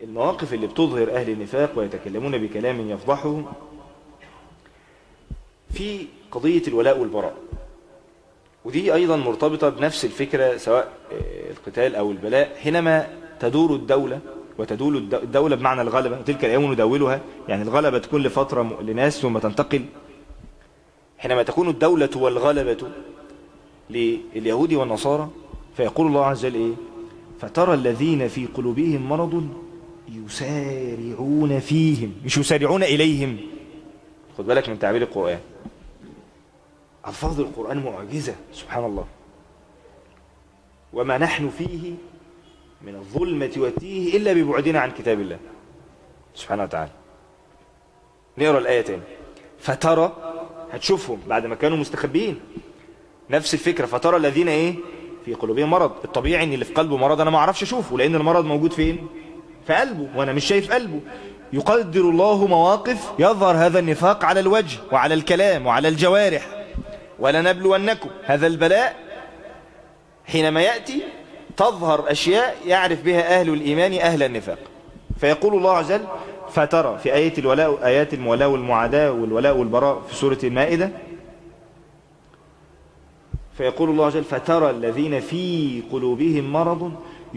المواقف اللي بتظهر أهل النفاق ويتكلمون بكلام يفضحهم في قضية الولاء والبراء ودي أيضا مرتبطة بنفس الفكرة سواء القتال أو البلاء حينما تدور الدولة وتدول الدولة بمعنى الغلبة تلك الأيام ندولها يعني الغلبة تكون لفترة لناس ثم تنتقل حينما تكون الدولة والغلبة لليهود والنصارى فيقول الله عز وجل إيه فترى الذين في قلوبهم مرض يسارعون فيهم مش يسارعون إليهم خد بالك من تعبير القرآن ألفاظ القرآن معجزة سبحان الله وما نحن فيه من الظلمة والتيه إلا ببعدنا عن كتاب الله سبحانه وتعالى نقرأ الآية تاني فترى هتشوفهم بعد ما كانوا مستخبيين نفس الفكرة فترى الذين ايه في قلوبهم مرض الطبيعي ان اللي في قلبه مرض انا ما اعرفش اشوفه لان المرض موجود فين في قلبه وانا مش شايف قلبه يقدر الله مواقف يظهر هذا النفاق على الوجه وعلى الكلام وعلى الجوارح ولنبلونكم هذا البلاء حينما يأتي تظهر أشياء يعرف بها أهل الإيمان أهل النفاق فيقول الله عز وجل فترى في آية الولاء آيات المولاء والمعاداة والولاء والبراء في سورة المائدة فيقول الله عز وجل فترى الذين في قلوبهم مرض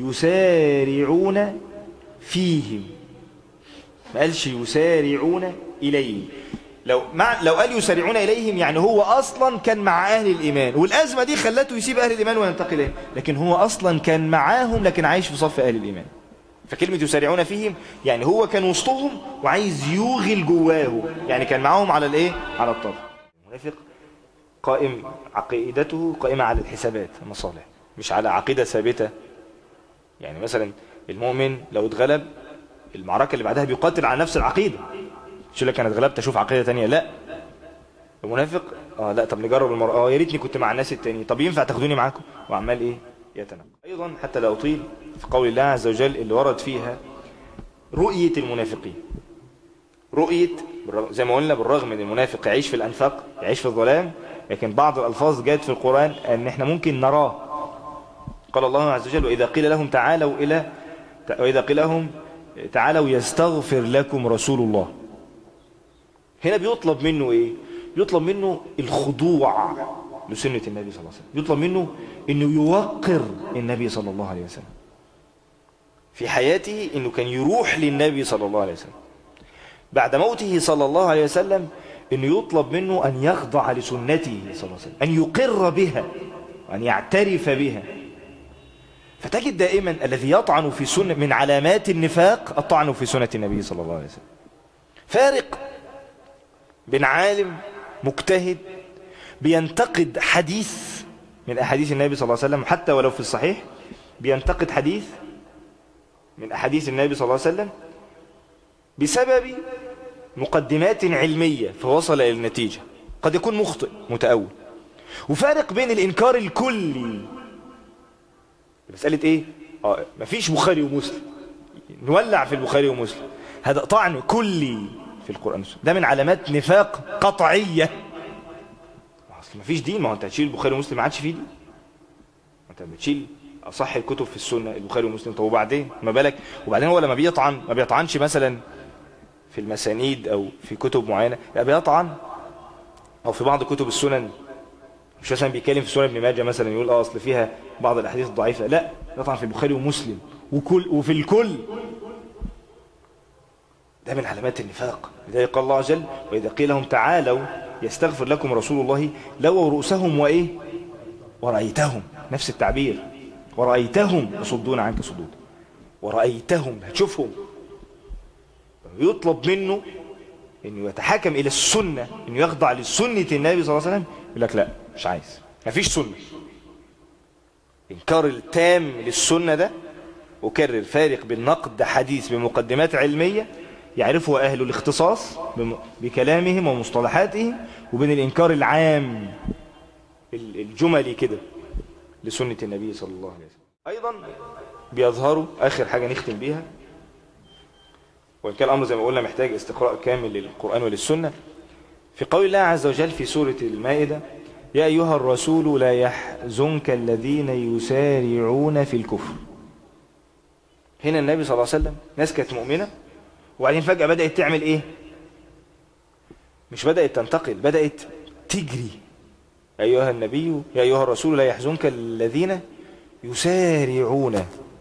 يسارعون فيهم ما قالش يسارعون إليهم لو مع لو قال يسارعون إليهم يعني هو أصلا كان مع أهل الإيمان والأزمة دي خلته يسيب أهل الإيمان وينتقل إليهم لكن هو أصلا كان معاهم لكن عايش في صف أهل الإيمان فكلمة يسارعون فيهم يعني هو كان وسطهم وعايز يوغل جواه يعني كان معاهم على الإيه على الطرف المنافق قائم عقيدته قائمة على الحسابات المصالح مش على عقيدة ثابتة يعني مثلا المؤمن لو اتغلب المعركة اللي بعدها بيقاتل على نفس العقيدة مش لك انا اتغلبت اشوف عقيدة تانية لا المنافق اه لا طب نجرب المرة اه يا ريتني كنت مع الناس التانيين طب ينفع تاخدوني معاكم وعمال ايه يتنقل ايضا حتى لا اطيل في قول الله عز وجل اللي ورد فيها رؤية المنافقين رؤية زي ما قلنا بالرغم ان المنافق يعيش في الانفاق يعيش في الظلام لكن بعض الالفاظ جاءت في القرآن ان احنا ممكن نراه قال الله عز وجل واذا قيل لهم تعالوا الى واذا قيل لهم تعالوا يستغفر لكم رسول الله هنا بيطلب منه ايه يطلب منه الخضوع لسنة النبي صلى الله عليه وسلم يطلب منه انه يوقر النبي صلى الله عليه وسلم في حياته انه كان يروح للنبي صلى الله عليه وسلم بعد موته صلى الله عليه وسلم انه يطلب منه ان يخضع لسنته صلى الله عليه وسلم ان يقر بها وان يعترف بها فتجد دائما الذي يطعن في سنة من علامات النفاق الطعن في سنة النبي صلى الله عليه وسلم فارق بين عالم مجتهد بينتقد حديث من أحاديث النبي صلى الله عليه وسلم حتى ولو في الصحيح بينتقد حديث من أحاديث النبي صلى الله عليه وسلم بسبب مقدمات علمية فوصل إلى النتيجة قد يكون مخطئ متأول وفارق بين الإنكار الكلي مسألة إيه؟ آه مفيش بخاري ومسلم نولع في البخاري ومسلم هذا طعن كلي في القرآن والسنة ده من علامات نفاق قطعية اصل مفيش دين ما هو انت هتشيل البخاري ومسلم ما عادش فيه دين انت بتشيل اصح الكتب في السنة البخاري ومسلم طب وبعدين ما بالك وبعدين هو لما بيطعن ما بيطعنش مثلا في المسانيد او في كتب معينة لا بيطعن او في بعض كتب السنن مش مثلا بيتكلم في سنن ابن ماجه مثلا يقول اه اصل فيها بعض الاحاديث الضعيفة لا يطعن في البخاري ومسلم وكل وفي الكل ده من علامات النفاق لذلك قال الله عز وجل وإذا قيل لهم تعالوا يستغفر لكم رسول الله لووا رؤوسهم وإيه ورأيتهم نفس التعبير ورأيتهم يصدون عنك صدود ورأيتهم هتشوفهم يطلب منه انه يتحكم الى السنة انه يخضع لسنة النبي صلى الله عليه وسلم يقول لك لا مش عايز مفيش سنة انكار التام للسنة ده أكرر فارق بين نقد حديث بمقدمات علمية يعرفه أهل الاختصاص بكلامهم ومصطلحاتهم وبين الإنكار العام الجملي كده لسنة النبي صلى الله عليه وسلم أيضا بيظهروا آخر حاجة نختم بيها وإن كان الأمر زي ما قلنا محتاج استقراء كامل للقرآن وللسنة في قول الله عز وجل في سورة المائدة يا أيها الرسول لا يحزنك الذين يسارعون في الكفر هنا النبي صلى الله عليه وسلم ناس كانت مؤمنة وبعدين فجأة بدأت تعمل ايه مش بدأت تنتقل بدأت تجري أيها النبي يا أيها الرسول لا يحزنك الذين يسارعون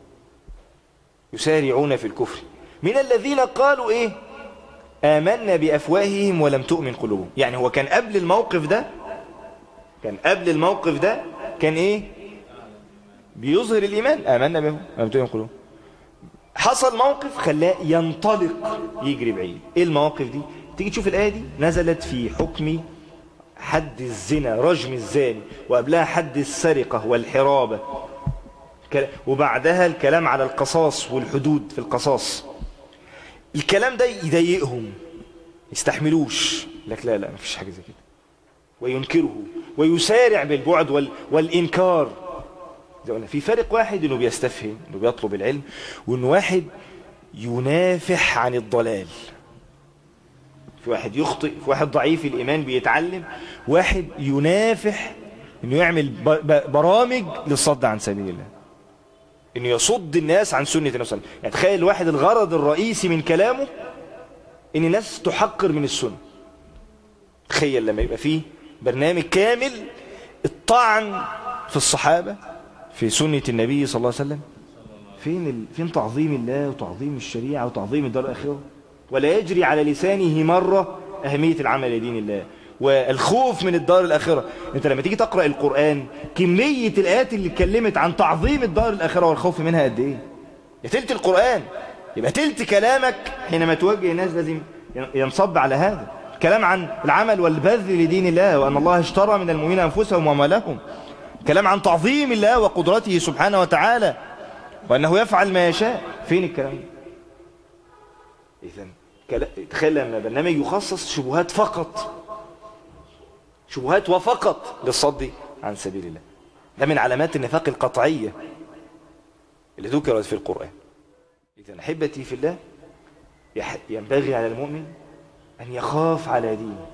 يسارعون في الكفر من الذين قالوا ايه آمنا بأفواههم ولم تؤمن قلوبهم يعني هو كان قبل الموقف ده كان قبل الموقف ده كان ايه بيظهر الإيمان آمنا بهم ولم تؤمن قلوبهم حصل موقف خلاه ينطلق يجري بعيد ايه المواقف دي تيجي تشوف الآية دي نزلت في حكم حد الزنا رجم الزاني وقبلها حد السرقة والحرابة وبعدها الكلام على القصاص والحدود في القصاص الكلام ده يضايقهم يستحملوش لك لا لا مفيش حاجة زي كده وينكره ويسارع بالبعد وال... والإنكار زي قلنا في فرق واحد انه بيستفهم انه بيطلب العلم وان واحد ينافح عن الضلال في واحد يخطئ في واحد ضعيف الإيمان بيتعلم واحد ينافح انه يعمل برامج للصد عن سبيل الله انه يصد الناس عن سنة النبي صلى الله عليه وسلم يعني تخيل واحد الغرض الرئيسي من كلامه ان الناس تحقر من السنة تخيل لما يبقى فيه برنامج كامل الطعن في الصحابة في سنة النبي صلى الله عليه وسلم فين ال... فين تعظيم الله وتعظيم الشريعة وتعظيم الدار الآخرة ولا يجري على لسانه مرة أهمية العمل لدين الله والخوف من الدار الآخرة انت لما تيجي تقرأ القرآن كمية الآيات اللي اتكلمت عن تعظيم الدار الآخرة والخوف منها قد ايه يا تلت القرآن يبقى تلت كلامك حينما توجه الناس لازم ينصب على هذا كلام عن العمل والبذل لدين الله وأن الله اشترى من المؤمنين أنفسهم ومالهم كلام عن تعظيم الله وقدرته سبحانه وتعالى وأنه يفعل ما يشاء فين الكلام إذن تخيل لما برنامج يخصص شبهات فقط شبهات وفقط للصد عن سبيل الله ده من علامات النفاق القطعية اللي ذكرت في القرآن إذا أحبتي في الله ينبغي على المؤمن أن يخاف على دينه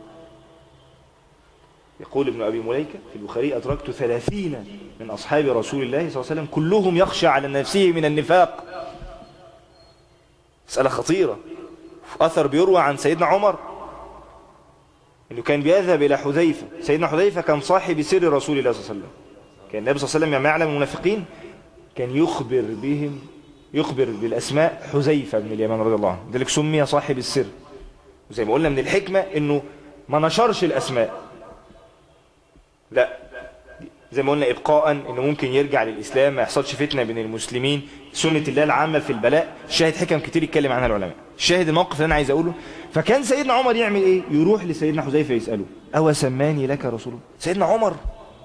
يقول ابن أبي مليكة في البخاري أدركت ثلاثين من أصحاب رسول الله صلى الله عليه وسلم كلهم يخشى على نفسه من النفاق مسألة خطيرة أثر بيروى عن سيدنا عمر انه كان بيذهب الى حذيفة سيدنا حذيفة كان صاحب سر رسول الله صلى الله عليه وسلم كان النبي صلى الله عليه وسلم لما يعلم المنافقين كان يخبر بهم يخبر بالاسماء حذيفة بن اليمان رضي الله عنه ذلك سمي صاحب السر وزي ما قلنا من الحكمة انه ما نشرش الاسماء لا زي ما قلنا ابقاء انه ممكن يرجع للاسلام ما يحصلش فتنة بين المسلمين سنة الله العامة في البلاء شاهد حكم كتير يتكلم عنها العلماء شاهد الموقف اللي انا عايز اقوله فكان سيدنا عمر يعمل ايه يروح لسيدنا حذيفة يسأله او سماني لك رسول الله سيدنا عمر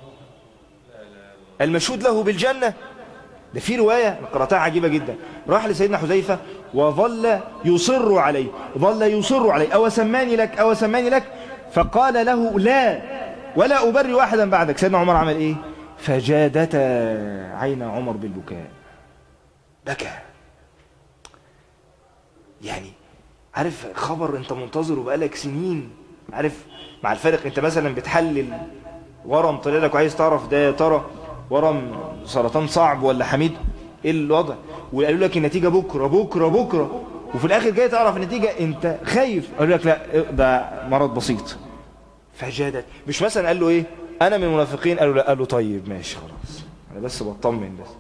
المشهود له بالجنة ده في رواية قرأتها عجيبة جدا راح لسيدنا حذيفة وظل يصر عليه ظل يصر عليه او سماني لك او سماني لك فقال له لا ولا أبري واحدا بعدك سيدنا عمر عمل ايه فجادت عين عمر بالبكاء بكى يعني عارف خبر انت منتظره بقالك سنين عارف مع الفرق انت مثلا بتحلل ورم طلع لك وعايز تعرف ده يا ترى ورم سرطان صعب ولا حميد ايه الوضع وقالوا لك النتيجة بكرة بكرة بكرة وفي الاخر جاي تعرف النتيجة انت خايف قالوا لك لا ده مرض بسيط فجادت مش مثلا قال له ايه انا من المنافقين قالوا لا قال له طيب ماشي خلاص انا بس بطمن بس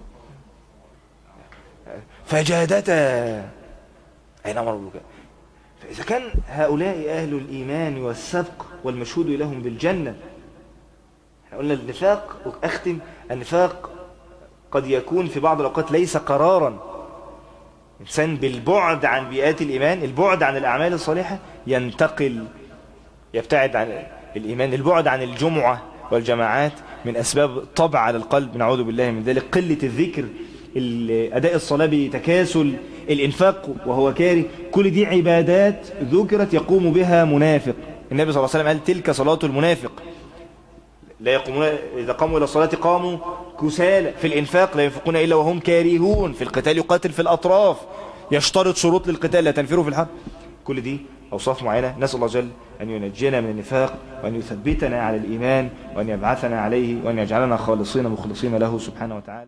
فجادتا اين امر بالبكاء فاذا كان هؤلاء اهل الايمان والسبق والمشهود لهم بالجنه احنا قلنا النفاق واختم النفاق قد يكون في بعض الاوقات ليس قرارا انسان بالبعد عن بيئات الايمان البعد عن الاعمال الصالحه ينتقل يبتعد عن الإيمان البعد عن الجمعة والجماعات من أسباب طبع على القلب نعوذ بالله من ذلك قلة الذكر أداء الصلاة بتكاسل الإنفاق وهو كاره كل دي عبادات ذكرت يقوم بها منافق النبي صلى الله عليه وسلم قال تلك صلاة المنافق لا يقومون إذا قاموا إلى الصلاة قاموا كسالى في الإنفاق لا ينفقون إلا وهم كارهون في القتال يقاتل في الأطراف يشترط شروط للقتال لا تنفروا في الحرب كل دي أوصاف معينة نسأل الله جل أن ينجينا من النفاق وأن يثبتنا على الإيمان وأن يبعثنا عليه وأن يجعلنا خالصين مخلصين له سبحانه وتعالى